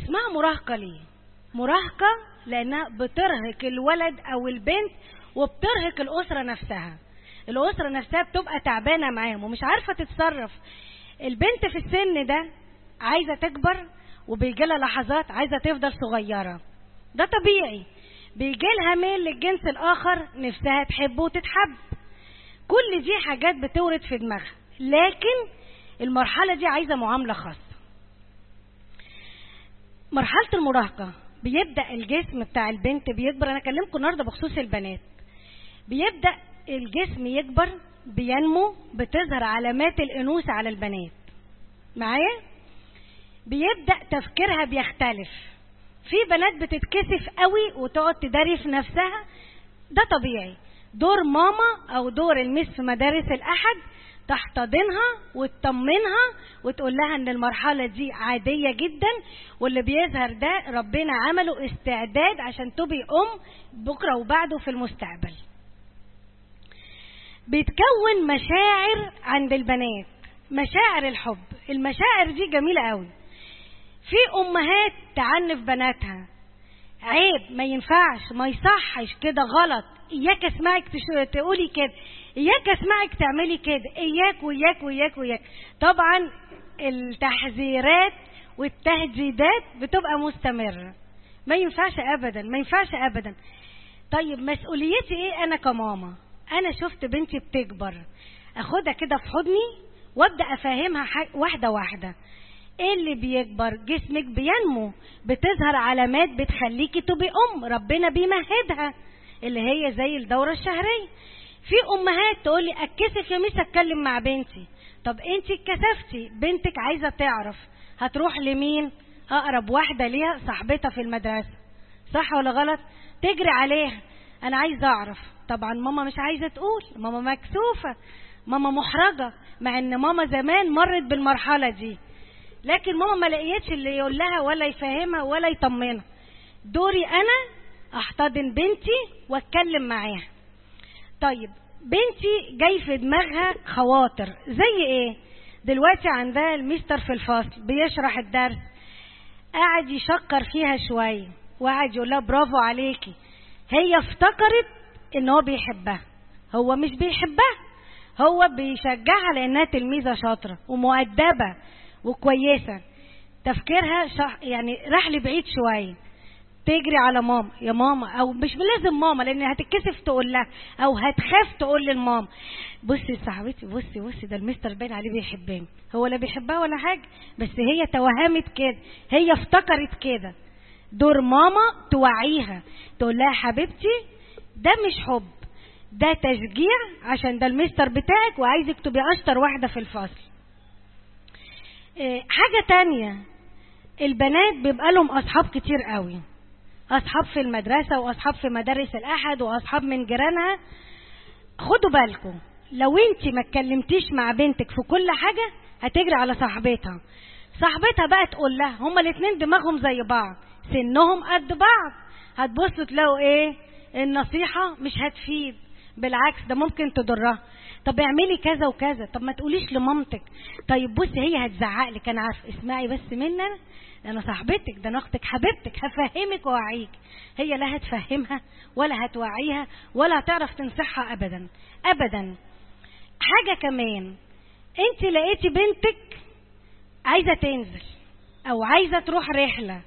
اسمها مراهقة ليه مراهقة لانها بترهق الولد او البنت وبترهق الاسرة نفسها الاسرة نفسها بتبقى تعبانة معاهم ومش عارفة تتصرف البنت في السن ده عايزة تكبر وبيجي لها لحظات عايزة تفضل صغيرة ده طبيعي بيجي لها ميل للجنس الاخر نفسها تحبه وتتحب كل دي حاجات بتورد في دماغها لكن المرحلة دي عايزة معاملة خاصة مرحلة المراهقة بيبدأ الجسم بتاع البنت بيكبر أنا أكلمكم النهاردة بخصوص البنات بيبدأ الجسم يكبر بينمو بتظهر علامات الأنوثة على البنات معايا بيبدأ تفكيرها بيختلف في بنات بتتكسف قوي وتقعد تداري في نفسها ده طبيعي دور ماما او دور المس في مدارس الاحد تحتضنها وتطمنها وتقول لها ان المرحله دي عاديه جدا واللي بيظهر ده ربنا عمله استعداد عشان تبقي ام بكره وبعده في المستقبل بيتكون مشاعر عند البنات مشاعر الحب المشاعر دي جميله قوي في امهات تعنف بناتها عيب ما ينفعش ما يصحش كده غلط اياك اسمعك تقولي كده اياك اسمعك تعملي كده اياك وياك وياك وياك طبعا التحذيرات والتهديدات بتبقى مستمرة ما ينفعش ابدا ما ينفعش ابدا طيب مسؤوليتي ايه انا كماما انا شفت بنتي بتكبر اخدها كده في حضني وابدا افهمها واحده واحده ايه اللي بيكبر جسمك بينمو بتظهر علامات بتخليكي تبقي ام ربنا بيمهدها اللي هي زي الدوره الشهريه في امهات تقول لي اتكسف يا ميس اتكلم مع بنتي طب انت اتكسفتي بنتك عايزه تعرف هتروح لمين اقرب واحده ليها صاحبتها في المدرسه صح ولا غلط تجري عليها انا عايزه اعرف طبعا ماما مش عايزه تقول ماما مكسوفه ماما محرجه مع ان ماما زمان مرت بالمرحله دي لكن ماما ما لقيتش اللي يقول لها ولا يفهمها ولا يطمنها دوري انا احتضن بنتي واتكلم معاها طيب بنتي جاي في دماغها خواطر زي ايه دلوقتي عندها المستر في الفصل بيشرح الدرس قاعد يشكر فيها شويه وقاعد يقول لها برافو عليكي هي افتكرت ان هو بيحبها هو مش بيحبها هو بيشجعها لانها تلميذه شاطره ومؤدبه وكويسه تفكيرها شح يعني راح لبعيد شويه تجري على ماما يا ماما او مش لازم ماما لان هتتكسف تقول لها او هتخاف تقول للماما بصي صاحبتي بصي بصي ده المستر باين عليه بيحبني هو لا بيحبها ولا حاجه بس هي توهمت كده هي افتكرت كده دور ماما توعيها تقول لها حبيبتي ده مش حب ده تشجيع عشان ده المستر بتاعك وعايزك تبقي اشطر واحده في الفصل حاجة تانية البنات بيبقى لهم أصحاب كتير قوي أصحاب في المدرسة وأصحاب في مدارس الأحد وأصحاب من جيرانها خدوا بالكم لو انت ما اتكلمتيش مع بنتك في كل حاجة هتجري على صاحبتها صاحبتها بقى تقول لها هما الاتنين دماغهم زي بعض سنهم قد بعض هتبصوا تلاقوا ايه النصيحة مش هتفيد بالعكس ده ممكن تضرها طب اعملي كذا وكذا طب ما تقوليش لمامتك طيب بصي هي هتزعق لك انا عارف اسمعي بس مني انا انا صاحبتك ده انا اختك حبيبتك هفهمك واوعيك هي لا هتفهمها ولا هتوعيها ولا هتعرف تنصحها ابدا ابدا حاجه كمان انت لقيتي بنتك عايزه تنزل او عايزه تروح رحله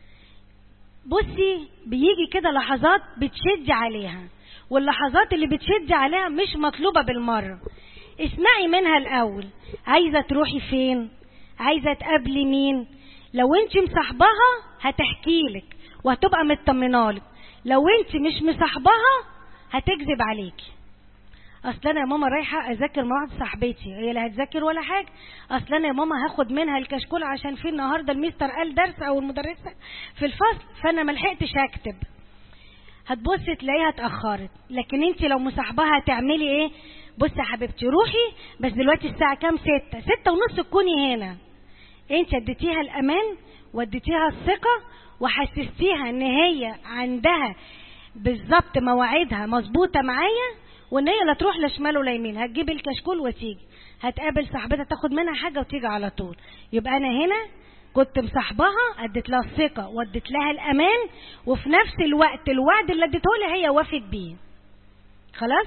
بصي بيجي كده لحظات بتشدي عليها واللحظات اللي بتشدي عليها مش مطلوبة بالمرة اسمعي منها الأول عايزة تروحي فين عايزة تقابلي مين لو انت مصاحباها هتحكي لك وهتبقى مطمنالك لو انت مش مصاحباها هتكذب عليكي اصل انا يا ماما رايحه اذاكر مع واحده صاحبتي هي لا هتذاكر ولا حاجه اصل انا يا ماما هاخد منها الكشكول عشان في النهارده المستر قال درس او المدرسه في الفصل فانا ما لحقتش اكتب هتبصي تلاقيها اتاخرت لكن انت لو مصاحباها هتعملي ايه بصي يا حبيبتي روحي بس دلوقتي الساعه كام ستة ستة ونص تكوني هنا انت اديتيها الامان واديتيها الثقه وحسستيها ان هي عندها بالظبط مواعيدها مظبوطه معايا وان هي لا تروح لا شمال ولا يمين هتجيب الكشكول وتيجي هتقابل صاحبتها تاخد منها حاجه وتيجي على طول يبقى انا هنا كنت مصاحبها اديت لها الثقه واديت لها الامان وفي نفس الوقت الوعد اللي اديته لها هي وافت بيه خلاص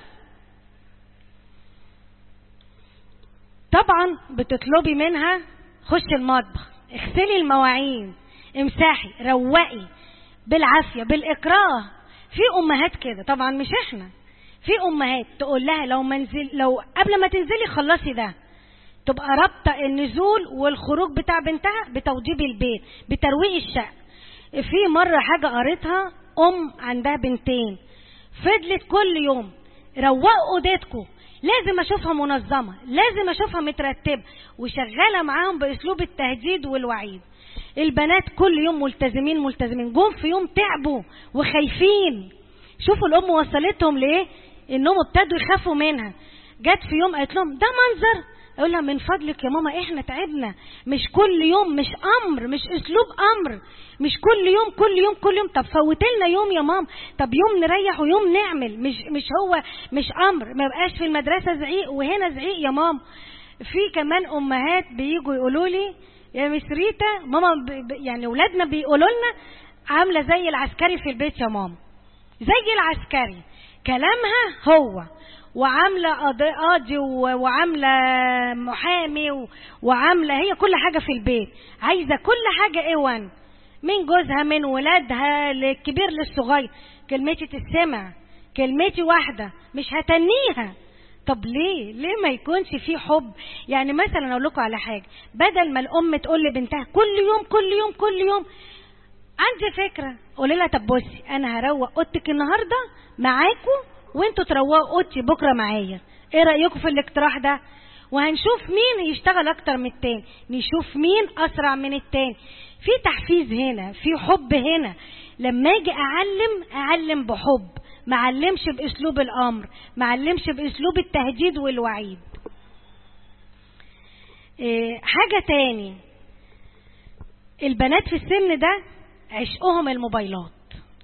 طبعا بتطلبي منها خش المطبخ اغسلي المواعين امسحي روقي بالعافيه بالاكراه في امهات كده طبعا مش احنا في امهات تقول لها لو منزل لو قبل ما تنزلي خلصي ده تبقى رابطه النزول والخروج بتاع بنتها بتوضيب البيت بترويق الشقه في مره حاجه قريتها ام عندها بنتين فضلت كل يوم روقوا ايديتكم لازم اشوفها منظمه لازم اشوفها مترتبه وشغاله معاهم باسلوب التهديد والوعيد البنات كل يوم ملتزمين ملتزمين جم في يوم تعبوا وخايفين شوفوا الام وصلتهم لايه انهم ابتدوا يخافوا منها جت في يوم قالت لهم ده منظر اقول لها من فضلك يا ماما احنا تعبنا مش كل يوم مش امر مش اسلوب امر مش كل يوم كل يوم كل يوم طب فوت لنا يوم يا ماما طب يوم نريح ويوم نعمل مش مش هو مش امر ما بقاش في المدرسه زعيق وهنا زعيق يا ماما في كمان امهات بيجوا يقولوا لي يا مس ريتا ماما يعني اولادنا بيقولوا لنا عامله زي العسكري في البيت يا ماما زي العسكري كلامها هو وعامله قاضي وعامله محامي وعامله هي كل حاجه في البيت عايزه كل حاجه ايوان من جوزها من ولادها للكبير للصغير كلمتي تسمع كلمتي واحده مش هتنيها طب ليه ليه ما يكونش في حب يعني مثلا اقول لكم على حاجه بدل ما الام تقول لبنتها كل يوم كل يوم كل يوم عندي فكره قولي لها طب بصي انا هروق اوضتك النهارده معاكم وانتوا تروقوا اوضتي بكره معايا ايه رايكم في الاقتراح ده وهنشوف مين يشتغل اكتر من التاني نشوف مين اسرع من التاني في تحفيز هنا في حب هنا لما اجي اعلم اعلم بحب ما علمش باسلوب الامر ما علمش باسلوب التهديد والوعيد إيه حاجه تاني البنات في السن ده عشقهم الموبايلات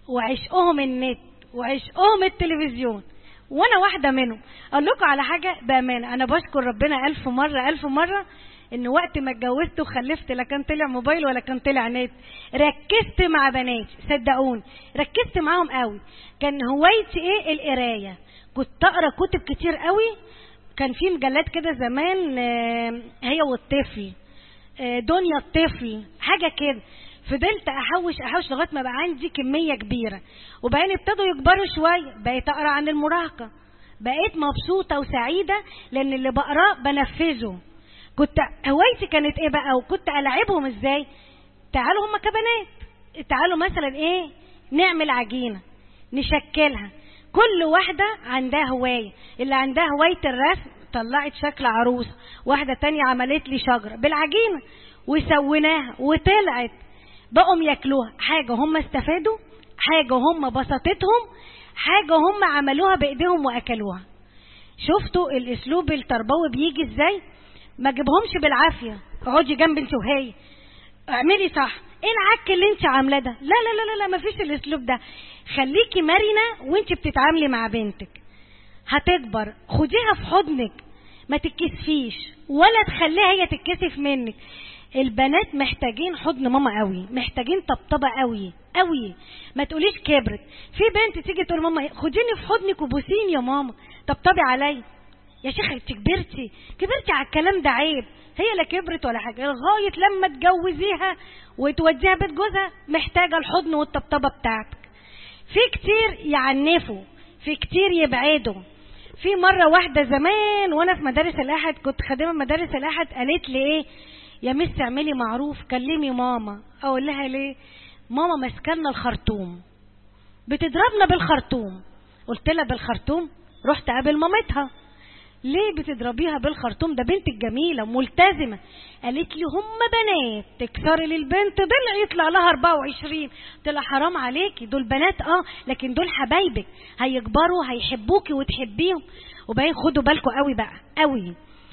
وعشقهم النت وعشقهم التلفزيون وانا واحده منهم اقول لكم على حاجه بامانه انا بشكر ربنا الف مره الف مره ان وقت ما اتجوزت وخلفت لا كان طلع موبايل ولا كان طلع نت ركزت مع بناتي صدقوني ركزت معاهم قوي كان هوايتي ايه القرايه كنت اقرا كتب كتير قوي كان في مجلات كده زمان هي والطفل دنيا الطفل حاجه كده فضلت احوش احوش لغايه ما بقى عندي كميه كبيره وبعدين ابتدوا يكبروا شويه بقيت اقرا عن المراهقه بقيت مبسوطه وسعيده لان اللي بقراه بنفذه كنت هوايتي كانت ايه بقى وكنت العبهم ازاي تعالوا هما كبنات تعالوا مثلا ايه نعمل عجينه نشكلها كل واحدة عندها هواية اللي عندها هواية الرسم طلعت شكل عروسة واحدة تانية عملت لي شجرة بالعجينة وسويناها وطلعت بقوا ياكلوها حاجة هم استفادوا حاجة هم بسطتهم حاجة هم عملوها بإيديهم وأكلوها شفتوا الأسلوب التربوي بيجي إزاي ما جيبهمش بالعافية اقعدي جنب انت وهي اعملي صح ايه العك اللي انت عاملاه ده لا لا لا لا ما فيش الاسلوب ده خليكي مرنه وانت بتتعاملي مع بنتك هتكبر خديها في حضنك ما تتكسفيش ولا تخليها هي تتكسف منك البنات محتاجين حضن ماما قوي محتاجين طبطبه قوي قوي ما تقوليش كبرت في بنت تيجي تقول ماما خديني في حضنك وبوسيني يا ماما طبطبي عليا يا شيخه انت كبرتي كبرتي على الكلام ده عيب هي لا كبرت ولا حاجه لغايه لما تجوزيها وتوديها بيت جوزها محتاجه الحضن والطبطبه بتاعتك في كتير يعنفوا في كتير يبعدوا في مرة واحدة زمان وانا في مدارس الاحد كنت خادمة مدارس الاحد قالت لي ايه يا مس اعملي معروف كلمي ماما اقول لها ليه ماما ماسكالنا الخرطوم بتضربنا بالخرطوم قلت لها بالخرطوم رحت قابل مامتها ليه بتضربيها بالخرطوم ده بنتك جميله ملتزمه قالت لي هم بنات تكسري للبنت ضلع يطلع لها 24 قلت لها حرام عليكي دول بنات اه لكن دول حبايبك هيكبروا هيحبوكي وتحبيهم وبعدين خدوا بالكم قوي بقى قوي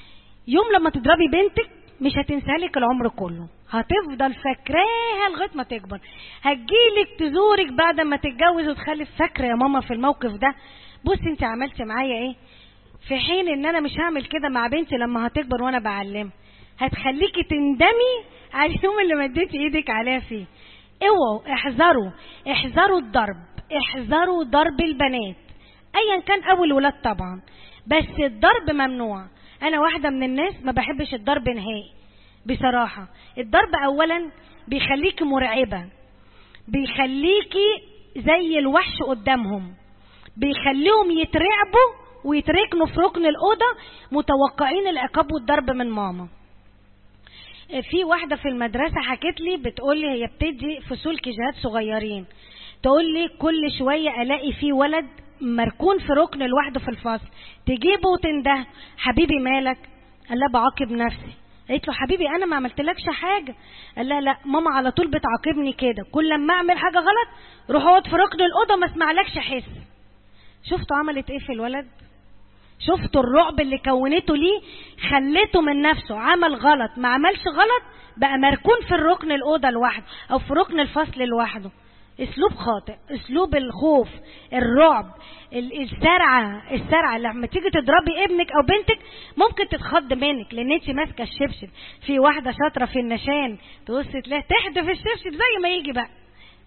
يوم لما تضربي بنتك مش هتنسى لك العمر كله هتفضل فاكراها لغايه ما تكبر هتجيلك تزورك بعد ما تتجوز وتخلف فاكره يا ماما في الموقف ده بصي انت عملتي معايا ايه في حين ان انا مش هعمل كده مع بنتي لما هتكبر وانا بعلمها هتخليكي تندمي على اليوم اللي مديتي ايدك عليها فيه اوعوا احذروا احذروا الضرب احذروا ضرب البنات ايا كان اول ولاد طبعا بس الضرب ممنوع انا واحده من الناس ما بحبش الضرب نهائي بصراحه الضرب اولا بيخليكي مرعبه بيخليكي زي الوحش قدامهم بيخليهم يترعبوا ويتركنوا في ركن الأوضة متوقعين العقاب والضرب من ماما في واحدة في المدرسة حكت لي بتقول لي هي بتدي فصول كيجات صغيرين تقول لي كل شوية ألاقي في ولد مركون في ركن لوحده في الفصل تجيبه وتنده حبيبي مالك قال لها بعاقب نفسي قالت له حبيبي انا ما عملتلكش حاجه قال لها لا ماما على طول بتعاقبني كده كل لما اعمل حاجه غلط روح اقعد في ركن الاوضه ما اسمعلكش حس شفتوا عملت ايه في الولد شفتوا الرعب اللي كونته ليه خلته من نفسه عمل غلط ما عملش غلط بقى مركون في الركن الاوضه لوحده او في ركن الفصل لوحده اسلوب خاطئ اسلوب الخوف الرعب السرعه السرعه لما تيجي تضربي ابنك او بنتك ممكن تتخض منك لان انت ماسكه الشبشب في واحده شاطره في النشان تبص تلاقي تحدف الشبشب زي ما يجي بقى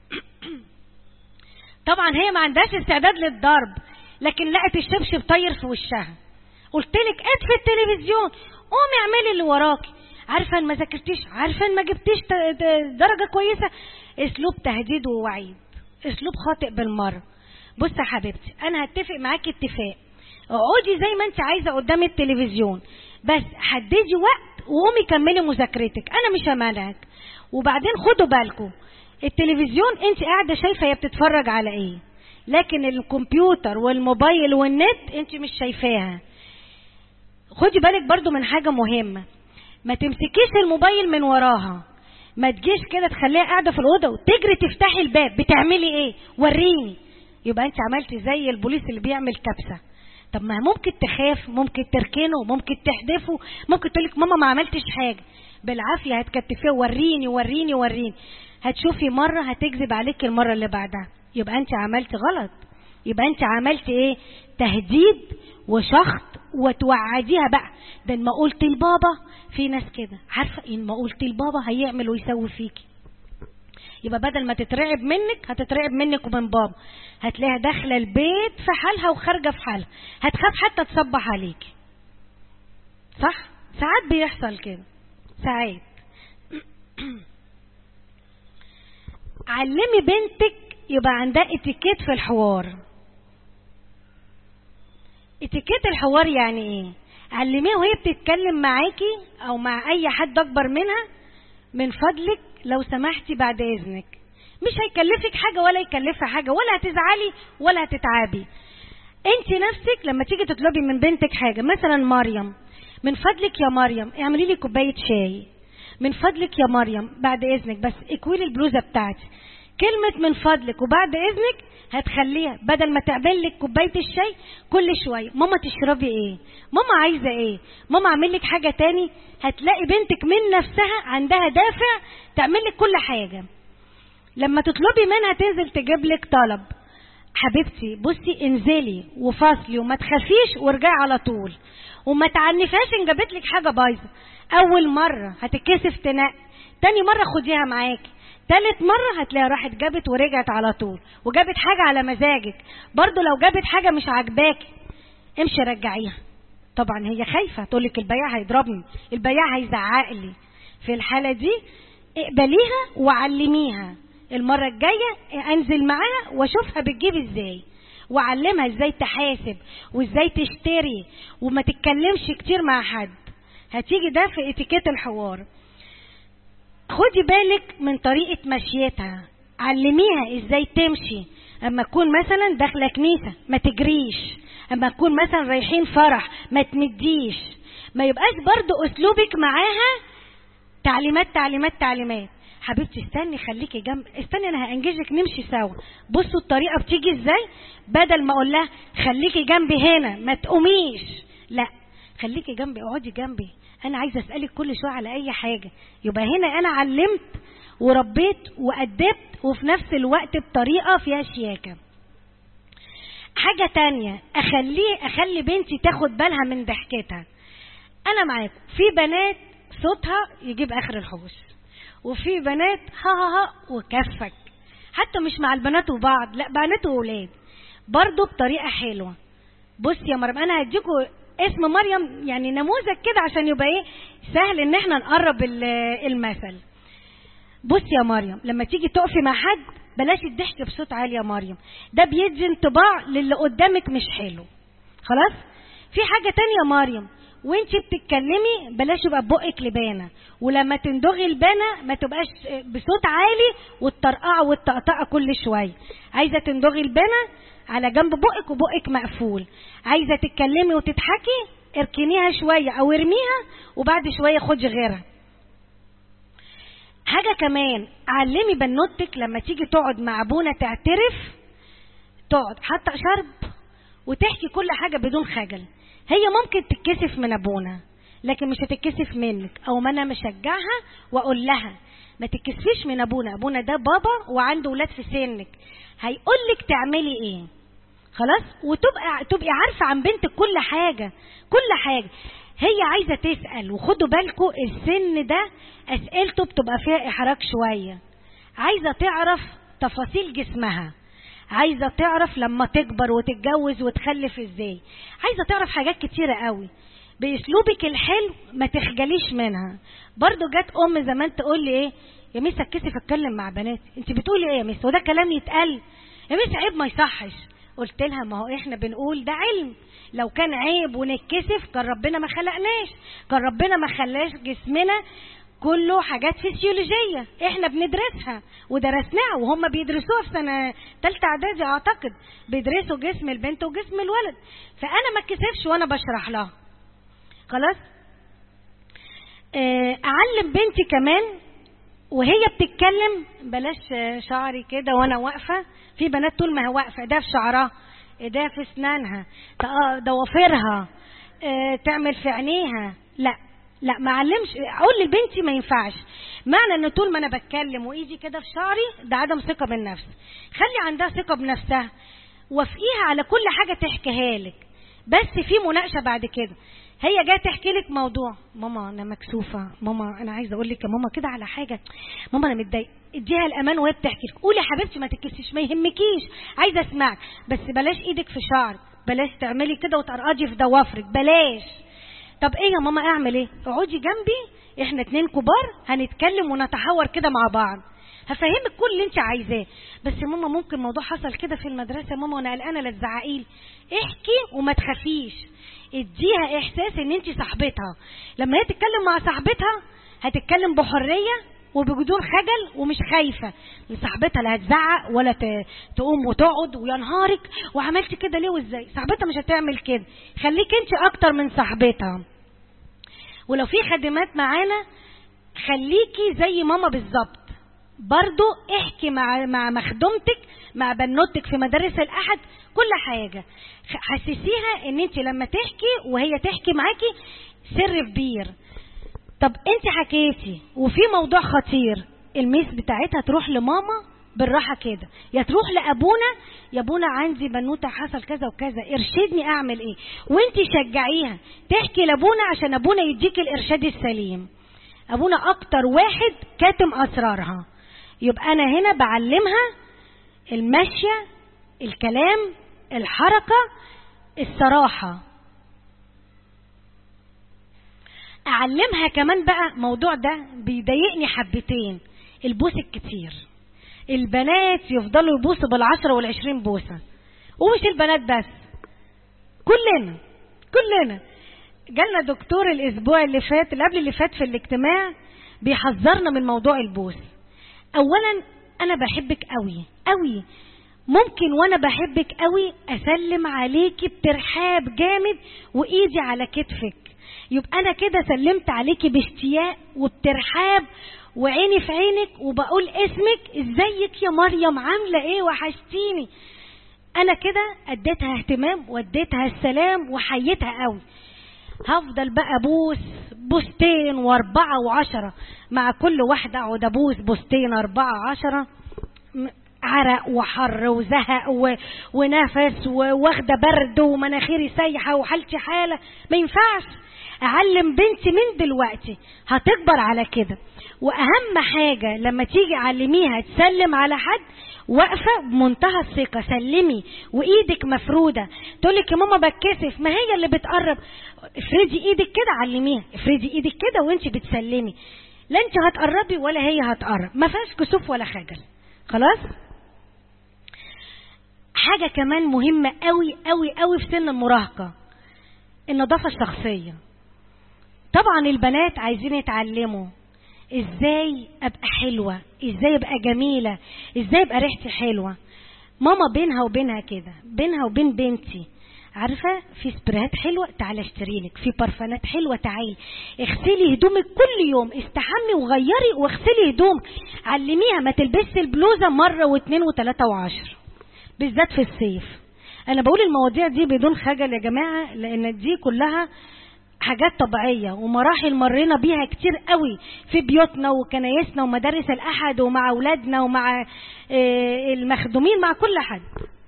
طبعا هي ما عندهاش استعداد للضرب لكن لقت الشبشب طاير في وشها قلت لك اطفي التلفزيون قومي اعملي اللي وراكي عارفه ان ما ذاكرتيش عارفه ان ما جبتيش درجه كويسه اسلوب تهديد ووعيد اسلوب خاطئ بالمره بص يا حبيبتي انا هتفق معاكي اتفاق اقعدي زي ما انت عايزه قدام التلفزيون بس حددي وقت وقومي كملي مذاكرتك انا مش همانعك وبعدين خدوا بالكم التلفزيون انت قاعده شايفه هي بتتفرج على ايه لكن الكمبيوتر والموبايل والنت انت مش شايفاها خدي بالك برضو من حاجه مهمه ما تمسكيش الموبايل من وراها ما تجيش كده تخليها قاعده في الاوضه وتجري تفتحي الباب بتعملي ايه وريني يبقى انت عملتي زي البوليس اللي بيعمل كبسه طب ما ممكن تخاف ممكن تركنه ممكن تحدفه ممكن تقولك ماما ما عملتش حاجه بالعافيه هتكتفيه وريني وريني وريني هتشوفي مره هتكذب عليك المره اللي بعدها يبقى انت عملت غلط يبقى انت عملت ايه تهديد وشخط وتوعديها بقى ده ان ما قلت لبابا في ناس كده عارفه ان ما قلت لبابا هيعمل ويسوي فيكي يبقى بدل ما تترعب منك هتترعب منك ومن بابا هتلاقيها داخله البيت في حالها وخارجه في حالها هتخاف حتى تصبح عليك صح ساعات بيحصل كده ساعات علمي بنتك يبقى عندها اتيكيت في الحوار اتيكيت الحوار يعني ايه علميها وهي بتتكلم معاكي او مع اي حد اكبر منها من فضلك لو سمحتي بعد اذنك مش هيكلفك حاجه ولا يكلفها حاجه ولا هتزعلي ولا هتتعبي انت نفسك لما تيجي تطلبي من بنتك حاجه مثلا مريم من فضلك يا مريم اعملي لي كوبايه شاي من فضلك يا مريم بعد اذنك بس اكوي لي البلوزه بتاعتي كلمة من فضلك وبعد إذنك هتخليها بدل ما تعمل لك كوباية الشاي كل شوية ماما تشربي إيه ماما عايزة إيه ماما أعمل لك حاجة تاني هتلاقي بنتك من نفسها عندها دافع تعمل لك كل حاجة لما تطلبي منها تنزل تجيب لك طلب حبيبتي بصي انزلي وفاصلي وما تخافيش وارجعي على طول وما تعنفاش ان جابت لك حاجه بايظه اول مره هتتكسف تنقي تاني مره خديها معاكي تالت مرة هتلاقيها راحت جابت ورجعت على طول وجابت حاجة على مزاجك برضو لو جابت حاجة مش عاجباكي امشي رجعيها طبعا هي خايفة تقولك البياع هيضربني البياع هيزعق لي في الحالة دي اقبليها وعلميها المرة الجاية انزل معاها واشوفها بتجيب ازاي وعلمها ازاي تحاسب وازاي تشتري وما تتكلمش كتير مع حد هتيجي ده في اتيكيت الحوار خدي بالك من طريقة مشيتها علميها ازاي تمشي اما تكون مثلا داخلة كنيسة ما تجريش اما تكون مثلا رايحين فرح ما تمديش ما يبقاش برضو اسلوبك معاها تعليمات تعليمات تعليمات حبيبتي استني خليكي جنب استني انا هانجزك نمشي سوا بصوا الطريقه بتيجي ازاي بدل ما اقول لها خليكي جنبي هنا ما تقوميش لا خليكي جنبي اقعدي جنبي انا عايزه اسالك كل شويه على اي حاجه يبقى هنا انا علمت وربيت وادبت وفي نفس الوقت بطريقه فيها شياكه حاجه تانية اخليه اخلي بنتي تاخد بالها من ضحكتها انا معاكم في بنات صوتها يجيب اخر الحوش وفي بنات ها ها ها وكفك حتى مش مع البنات وبعض لا بنات وولاد برضو بطريقة حلوة بص يا مريم انا هديكوا اسم مريم يعني نموذج كده عشان يبقى ايه سهل ان احنا نقرب المثل بص يا مريم لما تيجي تقفي مع حد بلاش الضحك بصوت عالي يا مريم ده بيدي انطباع للي قدامك مش حلو خلاص في حاجة تانية يا مريم وانت بتتكلمي بلاش يبقى بقك لبانه ولما تندغي البانه ما تبقاش بصوت عالي والطرقعه والطقطقه كل شويه عايزه تندغي البانه على جنب بقك وبقك مقفول عايزه تتكلمي وتضحكي اركنيها شويه او ارميها وبعد شويه خدي غيرها حاجه كمان علمي بنوتك لما تيجي تقعد مع ابونا تعترف تقعد حتى شرب وتحكي كل حاجه بدون خجل هي ممكن تتكسف من ابونا لكن مش هتتكسف منك او ما انا مشجعها واقول لها ما تتكسفيش من ابونا ابونا ده بابا وعنده ولاد في سنك هيقول لك تعملي ايه خلاص وتبقى تبقي عارفه عن بنتك كل حاجه كل حاجه هي عايزه تسال وخدوا بالكم السن ده اسئلته بتبقى فيها احراج شويه عايزه تعرف تفاصيل جسمها عايزه تعرف لما تكبر وتتجوز وتخلف ازاي عايزه تعرف حاجات كتيره قوي باسلوبك الحلو ما تخجليش منها برضو جت ام زمان تقول لي ايه يا ميس اتكسف اتكلم مع بنات انت بتقولي ايه يا ميس وده كلام يتقال يا ميس عيب ما يصحش قلت لها ما هو احنا بنقول ده علم لو كان عيب ونتكسف كان ربنا ما خلقناش كان ربنا ما خلاش جسمنا كله حاجات فسيولوجية احنا بندرسها ودرسناها وهم بيدرسوها في سنة تالتة اعدادي اعتقد بيدرسوا جسم البنت وجسم الولد فانا ما اتكسفش وانا بشرح لها خلاص اعلم بنتي كمان وهي بتتكلم بلاش شعري كده وانا واقفه في بنات طول ما هي واقفه ده في شعرها ده في اسنانها ضوافرها تعمل في عينيها لا لا ما علمش اقول لبنتي ما ينفعش معنى ان طول ما انا بتكلم وايدي كده في شعري ده عدم ثقه بالنفس خلي عندها ثقه بنفسها وافقيها على كل حاجه تحكيها لك بس في مناقشه بعد كده هي جايه تحكي لك موضوع ماما انا مكسوفه ماما انا عايزه اقول لك يا ماما كده على حاجه ماما انا متضايقه اديها الامان وهي بتحكي لك قولي يا حبيبتي ما تتكسفيش ما يهمكيش عايزه اسمعك بس بلاش ايدك في شعرك بلاش تعملي كده وترقدي في ضوافرك بلاش طب ايه يا ماما اعمل ايه اقعدي جنبي احنا اتنين كبار هنتكلم ونتحاور كده مع بعض هفهمك كل اللي انت عايزاه بس يا ماما ممكن موضوع حصل كده في المدرسه ماما وانا قلقانه لا تزعقيلي احكي وما تخافيش اديها احساس ان انت صاحبتها لما هي تتكلم مع صاحبتها هتتكلم بحريه وبجدون خجل ومش خايفه صاحبتها لا هتزعق ولا تقوم وتقعد ويا نهارك وعملت كده ليه وازاي صاحبتها مش هتعمل كده خليك انت اكتر من صاحبتها ولو في خادمات معانا خليكي زي ماما بالظبط برضو احكي مع مع مخدومتك مع بنوتك في مدارس الاحد كل حاجه حسسيها ان انت لما تحكي وهي تحكي معاكي سر كبير طب انت حكيتي وفي موضوع خطير الميس بتاعتها تروح لماما بالراحه كده يا تروح لابونا يا ابونا عندي بنوته حصل كذا وكذا ارشدني اعمل ايه وانت شجعيها تحكي لابونا عشان ابونا يديك الارشاد السليم ابونا اكتر واحد كاتم اسرارها يبقى انا هنا بعلمها المشيه الكلام الحركه الصراحه اعلمها كمان بقى موضوع ده بيضايقني حبتين البوس الكتير البنات يفضلوا يبوسوا بالعشرة والعشرين بوسة ومش البنات بس كلنا كلنا جالنا دكتور الاسبوع اللي فات اللي قبل اللي فات في الاجتماع بيحذرنا من موضوع البوس اولا انا بحبك قوي قوي ممكن وانا بحبك قوي اسلم عليكي بترحاب جامد وايدي على كتفك يبقى انا كده سلمت عليكي باشتياق وبترحاب وعيني في عينك وبقول اسمك ازيك يا مريم عامله ايه وحشتيني انا كده اديتها اهتمام واديتها السلام وحيتها قوي هفضل بقى بوس بوستين واربعة وعشرة مع كل واحدة اقعد ابوس بوستين اربعة عشرة عرق وحر وزهق و... ونفس واخده برد ومناخيري سايحه وحالتي حاله ما ينفعش اعلم بنتي من دلوقتي هتكبر على كده واهم حاجة لما تيجي علميها تسلم على حد واقفة بمنتهى الثقة سلمي وايدك مفرودة تقولك يا ماما بتكسف ما هي اللي بتقرب افردي ايدك كده علميها افردي ايدك كده وانت بتسلمي لا انت هتقربي ولا هي هتقرب ما فيهاش كسوف ولا خجل خلاص حاجة كمان مهمة قوي قوي قوي في سن المراهقة النظافة الشخصية طبعا البنات عايزين يتعلموا ازاي ابقى حلوة ازاي ابقى جميلة ازاي ابقى ريحتي حلوة ماما بينها وبينها كده بينها وبين بنتي عارفة في سبرايات حلوة تعالى اشتري لك في برفانات حلوة تعالي اغسلي هدومك كل يوم استحمي وغيري واغسلي هدومك علميها ما تلبسي البلوزة مرة واثنين وثلاثة وعشر بالذات في الصيف انا بقول المواضيع دي بدون خجل يا جماعة لان دي كلها حاجات طبيعية ومراحل مرينا بيها كتير قوي في بيوتنا وكنايسنا ومدارس الأحد ومع أولادنا ومع المخدومين مع كل حد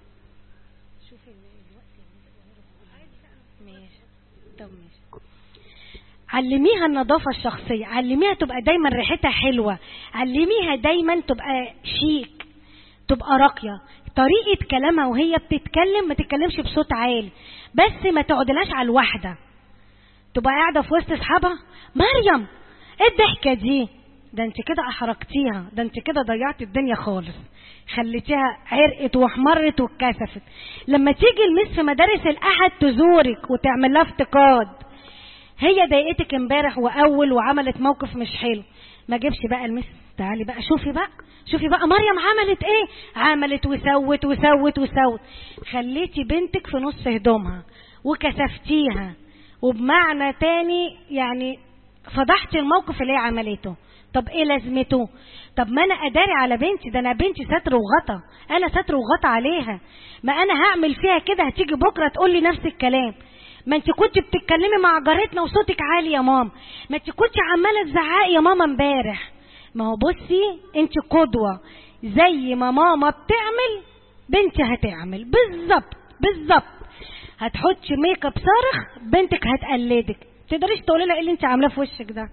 علميها النظافة الشخصية علميها تبقى دايما ريحتها حلوة علميها دايما تبقى شيك تبقى راقية طريقة كلامها وهي بتتكلم ما تتكلمش بصوت عالي بس ما تقعدلاش على الواحدة تبقى قاعدة في وسط اصحابها مريم ايه الضحكة دي ده انت كده احرقتيها ده انت كده ضيعت الدنيا خالص خليتيها عرقت واحمرت واتكسفت لما تيجي المس في مدارس الاحد تزورك وتعمل لها افتقاد هي ضايقتك امبارح واول وعملت موقف مش حلو ما جيبش بقى المس تعالي بقى شوفي بقى شوفي بقى مريم عملت ايه عملت وسوت وسوت وسوت خليتي بنتك في نص هدومها وكسفتيها وبمعنى تاني يعني فضحت الموقف اللي هي عملته طب ايه لازمته طب ما انا اداري على بنتي ده انا بنتي ستر وغطى انا ستر وغطى عليها ما انا هعمل فيها كده هتيجي بكره تقول لي نفس الكلام ما انت كنت بتتكلمي مع جارتنا وصوتك عالي يا ماما ما انت كنت عماله تزعقي يا ماما امبارح ما هو بصي انت قدوه زي ما ماما بتعمل بنتي هتعمل بالظبط بالظبط هتحطي ميك اب صارخ بنتك هتقلدك تقدريش تقولي لها ايه اللي انت عاملاه في وشك ده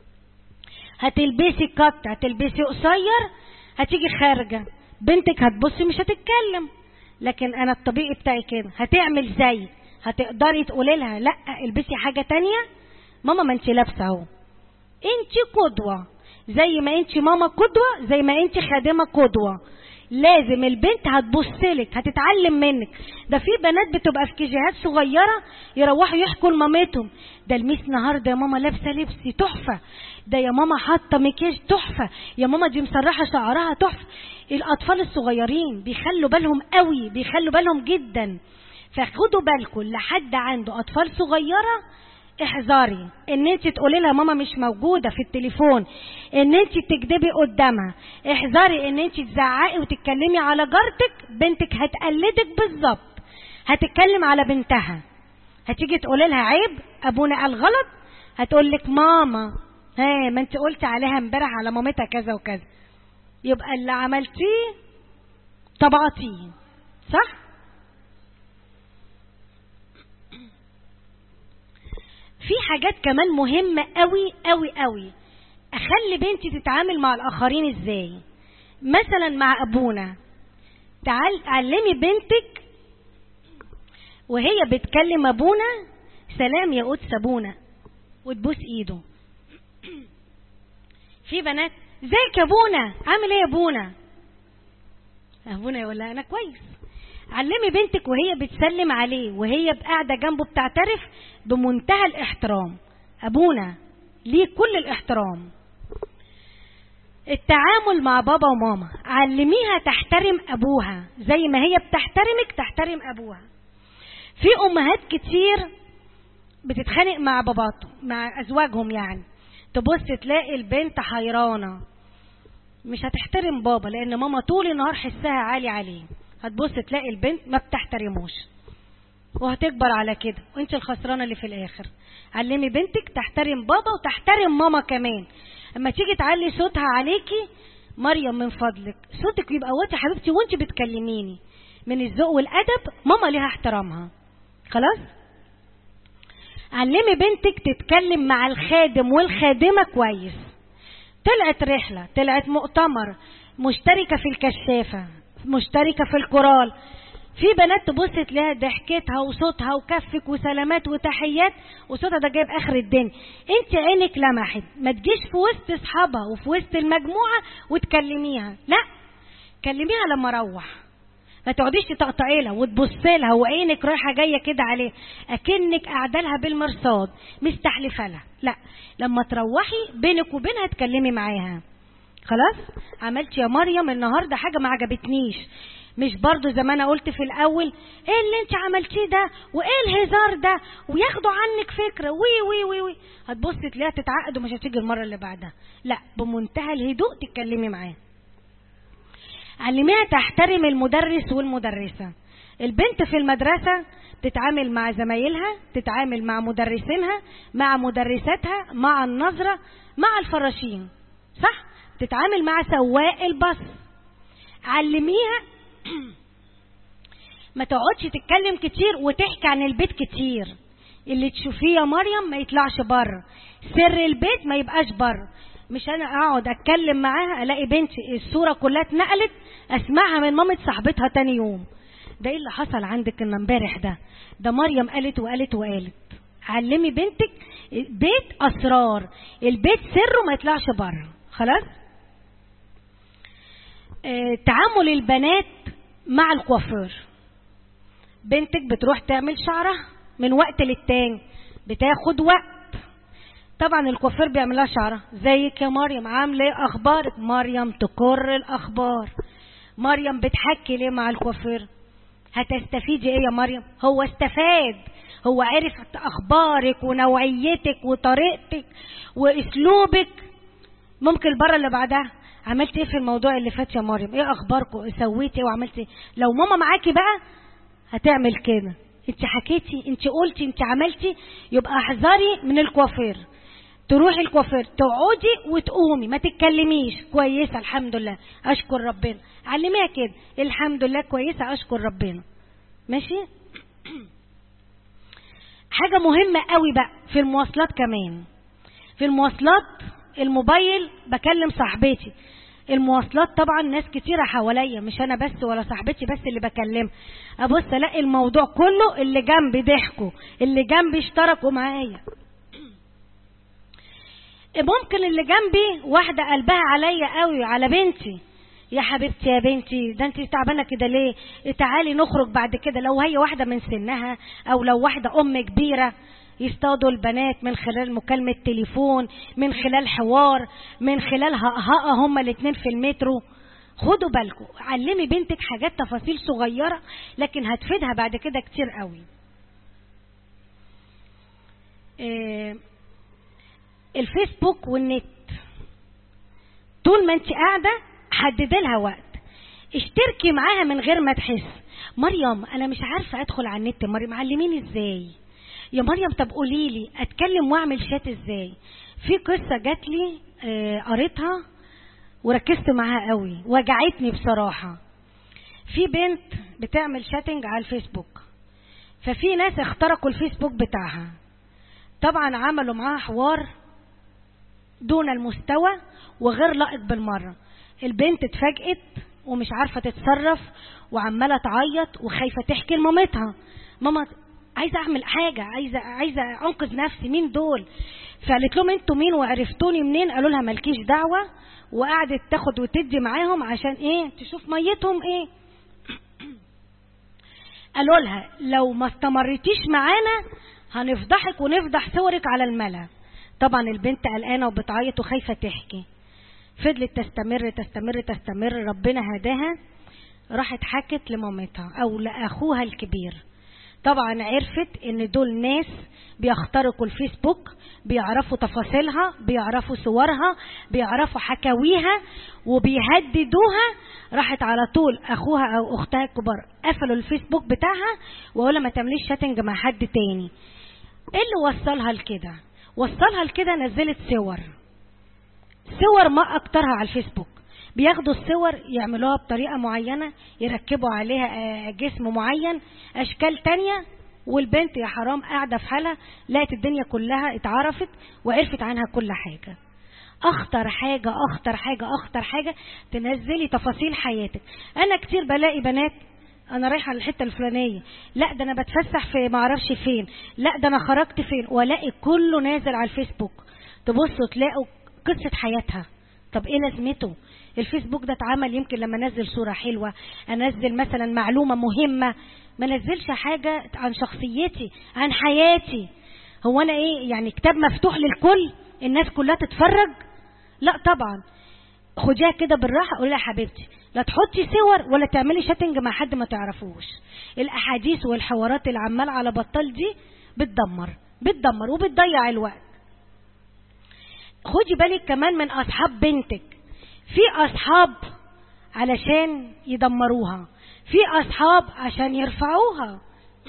هتلبسي كات هتلبسي قصير هتيجي خارجه بنتك هتبصي مش هتتكلم لكن انا الطبيعي بتاعي كده هتعمل زي هتقدري تقولي لها لا البسي حاجه تانية ماما ما انت لابسه اهو انت قدوه زي ما انت ماما قدوه زي ما انت خادمه قدوه لازم البنت هتبصلك هتتعلم منك ده في بنات بتبقى في كيجيهات صغيره يروحوا يحكوا لمامتهم ده الميس النهارده يا ماما لابسه لبسي تحفه ده يا ماما حاطه مكياج تحفه يا ماما دي مسرحه شعرها تحفه الاطفال الصغيرين بيخلوا بالهم قوي بيخلوا بالهم جدا فخدوا بالكم لحد عنده اطفال صغيره احذري ان انت تقولي لها ماما مش موجوده في التليفون ان انت تكذبي قدامها احذري ان انت تزعقي وتتكلمي على جارتك بنتك هتقلدك بالظبط هتتكلم على بنتها هتيجي تقولي لها عيب ابونا قال غلط هتقول لك ماما ها ما انت قلت عليها امبارح على مامتها كذا وكذا يبقى اللي عملتيه طبعتيه صح في حاجات كمان مهمة قوي قوي قوي اخلي بنتي تتعامل مع الاخرين ازاي مثلا مع ابونا تعال علمي بنتك وهي بتكلم ابونا سلام يا قدس ابونا وتبوس ايده في بنات ازيك يا ابونا عامل ايه يا ابونا ابونا يقول لها انا كويس علمي بنتك وهي بتسلم عليه وهي قاعده جنبه بتعترف بمنتهى الاحترام ابونا ليه كل الاحترام التعامل مع بابا وماما علميها تحترم ابوها زي ما هي بتحترمك تحترم ابوها في امهات كتير بتتخانق مع باباتهم مع ازواجهم يعني تبص تلاقي البنت حيرانه مش هتحترم بابا لان ماما طول النهار حسها عالي عليه هتبص تلاقي البنت ما بتحترموش وهتكبر على كده وانت الخسرانه اللي في الاخر علمي بنتك تحترم بابا وتحترم ماما كمان اما تيجي تعلي صوتها عليكي مريم من فضلك صوتك يبقى واطي حبيبتي وانت بتكلميني من الذوق والادب ماما ليها احترامها خلاص علمي بنتك تتكلم مع الخادم والخادمة كويس طلعت رحلة طلعت مؤتمر مشتركة في الكشافة مشتركة في الكورال في بنات تبص تلاقي ضحكتها وصوتها وكفك وسلامات وتحيات وصوتها ده جايب اخر الدنيا انت عينك لمحت ما تجيش في وسط اصحابها وفي وسط المجموعه وتكلميها لا كلميها لما اروح ما تقعديش تقطعي لها وتبصي لها وعينك رايحه جايه كده عليه اكنك قاعده لها بالمرصاد مستحلفه لها لا لما تروحي بينك وبينها تكلمي معاها خلاص عملت يا مريم النهارده حاجه ما عجبتنيش مش برضو زي ما انا قلت في الاول ايه اللي انت عملتيه ده وايه الهزار ده وياخدوا عنك فكره وي وي وي وي هتبص تلاقيها تتعقد ومش هتيجي المره اللي بعدها لا بمنتهى الهدوء تتكلمي معاه علميها تحترم المدرس والمدرسه البنت في المدرسه تتعامل مع زمايلها تتعامل مع مدرسينها مع مدرساتها مع النظره مع الفراشين صح تتعامل مع سواق الباص علميها ما تقعدش تتكلم كتير وتحكي عن البيت كتير اللي تشوفيه يا مريم ما يطلعش بره سر البيت ما يبقاش بره مش انا اقعد اتكلم معاها الاقي بنتي الصوره كلها اتنقلت اسمعها من مامة صاحبتها تاني يوم ده ايه اللي حصل عندك ان امبارح ده ده مريم قالت وقالت وقالت علمي بنتك بيت اسرار البيت سره ما يطلعش بره خلاص آه تعامل البنات مع الكوافير بنتك بتروح تعمل شعرها من وقت للتاني بتاخد وقت طبعا الكوافير بيعمل لها شعرها زيك يا مريم عامله ايه اخبارك مريم تكر الاخبار مريم بتحكي ليه مع الكوافير هتستفيدي ايه يا مريم هو استفاد هو عرف اخبارك ونوعيتك وطريقتك واسلوبك ممكن المره اللي بعدها عملت ايه في الموضوع اللي فات يا مريم ايه اخباركم سويتي ايه وعملت ايه لو ماما معاكي بقى هتعمل كده انت حكيتي انت قلتي انت عملتي يبقى احذري من الكوافير تروحي الكوافير تقعدي وتقومي ما تتكلميش كويسه الحمد لله اشكر ربنا علميها كده الحمد لله كويسه اشكر ربنا ماشي حاجه مهمه قوي بقى في المواصلات كمان في المواصلات الموبايل بكلم صاحبتي المواصلات طبعا ناس كتيره حواليا مش انا بس ولا صاحبتي بس اللي بكلمها ابص الاقي الموضوع كله اللي جنبي ضحكوا اللي جنبي اشتركوا معايا ممكن اللي جنبي واحده قلبها عليا قوي على بنتي يا حبيبتي يا بنتي ده انت تعبانه كده ليه تعالي نخرج بعد كده لو هي واحده من سنها او لو واحده ام كبيره يصطادوا البنات من خلال مكالمة تليفون من خلال حوار من خلال هقهقة هما الاتنين في المترو خدوا بالكم علمي بنتك حاجات تفاصيل صغيرة لكن هتفيدها بعد كده كتير قوي إيه الفيسبوك والنت طول ما انت قاعدة حددي لها وقت اشتركي معاها من غير ما تحس مريم انا مش عارفة ادخل على النت مريم علميني ازاي يا مريم طب قولي لي اتكلم واعمل شات ازاي في قصه جات لي آه قريتها وركزت معاها قوي وجعتني بصراحه في بنت بتعمل شاتنج على الفيسبوك ففي ناس اخترقوا الفيسبوك بتاعها طبعا عملوا معاها حوار دون المستوى وغير لائق بالمره البنت اتفاجئت ومش عارفه تتصرف وعماله تعيط وخايفه تحكي لمامتها ماما عايزه اعمل حاجه عايزه عايزه انقذ نفسي مين دول فقالت لهم انتوا مين وعرفتوني منين قالوا لها مالكيش دعوه وقعدت تاخد وتدي معاهم عشان ايه تشوف ميتهم ايه قالوا لها لو ما استمرتيش معانا هنفضحك ونفضح صورك على الملا طبعا البنت قلقانه وبتعيط وخايفه تحكي فضلت تستمر تستمر تستمر ربنا هداها راحت حكت لمامتها او لاخوها الكبير طبعا عرفت ان دول ناس بيخترقوا الفيسبوك بيعرفوا تفاصيلها بيعرفوا صورها بيعرفوا حكاويها وبيهددوها راحت على طول اخوها او اختها الكبار قفلوا الفيسبوك بتاعها وقالوا ما تعمليش شاتنج مع حد تاني ايه اللي وصلها لكده وصلها لكده نزلت صور صور ما اكترها على الفيسبوك بياخدوا الصور يعملوها بطريقة معينة يركبوا عليها جسم معين أشكال تانية والبنت يا حرام قاعده في حالها لقت الدنيا كلها اتعرفت وعرفت عنها كل حاجه اخطر حاجه اخطر حاجه اخطر حاجه تنزلي تفاصيل حياتك انا كتير بلاقي بنات انا رايحه الحته الفلانيه لا ده انا بتفسح في ما اعرفش فين لا ده انا خرجت فين والاقي كله نازل على الفيسبوك تبصوا تلاقوا قصه حياتها طب ايه لازمته الفيسبوك ده اتعمل يمكن لما انزل صوره حلوه انزل مثلا معلومه مهمه ما نزلش حاجه عن شخصيتي عن حياتي هو انا ايه يعني كتاب مفتوح للكل الناس كلها تتفرج لا طبعا خديها كده بالراحه قولي لها حبيبتي لا تحطي صور ولا تعملي شاتنج مع حد ما تعرفوش الاحاديث والحوارات اللي عمال على بطال دي بتدمر بتدمر وبتضيع الوقت خدي بالك كمان من اصحاب بنتك في اصحاب علشان يدمروها في اصحاب عشان يرفعوها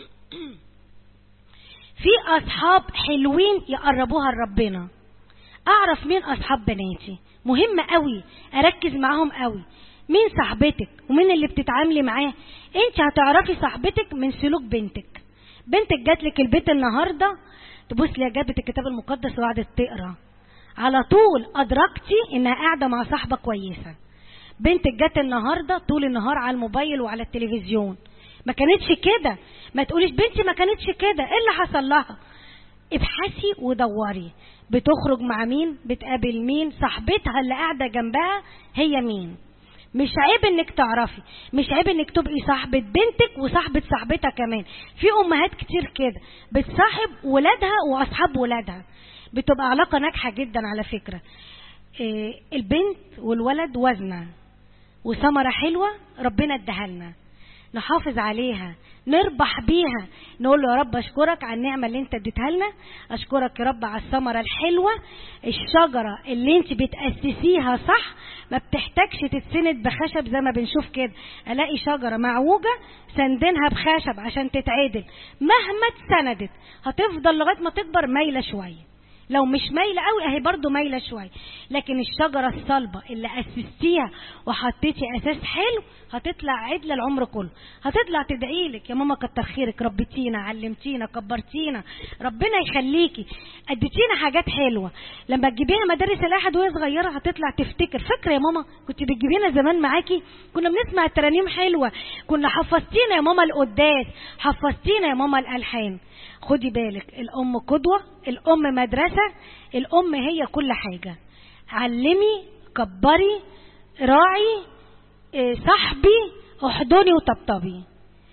في اصحاب حلوين يقربوها لربنا اعرف مين اصحاب بناتي مهم قوي اركز معاهم قوي مين صاحبتك ومين اللي بتتعاملي معاه انت هتعرفي صاحبتك من سلوك بنتك بنتك جات لك البيت النهارده تبص لي جابت الكتاب المقدس وقعدت تقرا على طول ادركتي انها قاعده مع صاحبه كويسه بنتك جت النهارده طول النهار على الموبايل وعلى التلفزيون ما كانتش كده ما تقوليش بنتي ما كانتش كده ايه اللي حصل لها ابحثي ودوري بتخرج مع مين بتقابل مين صاحبتها اللي قاعده جنبها هي مين مش عيب انك تعرفي مش عيب انك تبقي صاحبة بنتك وصاحبة صاحبتها كمان في امهات كتير كده بتصاحب ولادها واصحاب ولادها بتبقى علاقة ناجحة جدا على فكرة إيه البنت والولد وزنة وثمرة حلوة ربنا اداها لنا نحافظ عليها نربح بيها نقول له يا رب اشكرك على النعمه اللي انت اديتها لنا اشكرك يا رب على الثمره الحلوه الشجره اللي انت بتاسسيها صح ما بتحتاجش تتسند بخشب زي ما بنشوف كده الاقي شجره معوجه سندينها بخشب عشان تتعدل مهما اتسندت هتفضل لغايه ما تكبر مايله شويه لو مش مايله قوي اهي برضو مايله شويه لكن الشجره الصلبه اللي اسستيها وحطيتي اساس حلو هتطلع عدله العمر كله هتطلع تدعي لك يا ماما كتر خيرك ربيتينا علمتينا كبرتينا ربنا يخليكي اديتينا حاجات حلوه لما تجيبيها مدارس الاحد وهي صغيره هتطلع تفتكر فاكره يا ماما كنت بتجيبينا زمان معاكي كنا بنسمع الترانيم حلوه كنا حفظتينا يا ماما القداس حفظتينا يا ماما الالحان خدي بالك الام قدوه الام مدرسه الام هي كل حاجه علمي كبري راعي إيه صاحبي احضني وطبطبي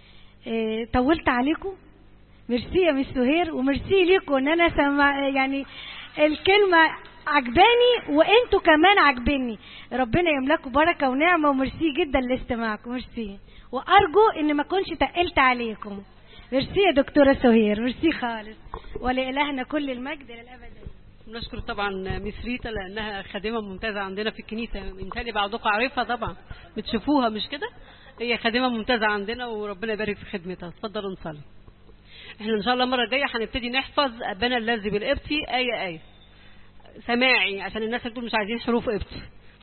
إيه طولت عليكم ميرسي يا مس سهير وميرسي ليكم ان انا سمع يعني الكلمه عجباني وانتوا كمان عجبني ربنا يملكوا بركه ونعمه وميرسي جدا لاستماعكم ميرسي وارجو ان ما اكونش تقلت عليكم ميرسي يا دكتوره سهير ميرسي خالص ولإلهنا كل المجد للابد بنشكر طبعا ميس ريتا لانها خادمه ممتازه عندنا في الكنيسه متهيألي بعضكم عارفها طبعا بتشوفوها مش كده هي خادمه ممتازه عندنا وربنا يبارك في خدمتها اتفضلوا نصلي احنا ان شاء الله المره الجايه هنبتدي نحفظ ابانا الذي بالقبطي ايه ايه سماعي عشان الناس اللي تقول مش عايزين حروف قبطي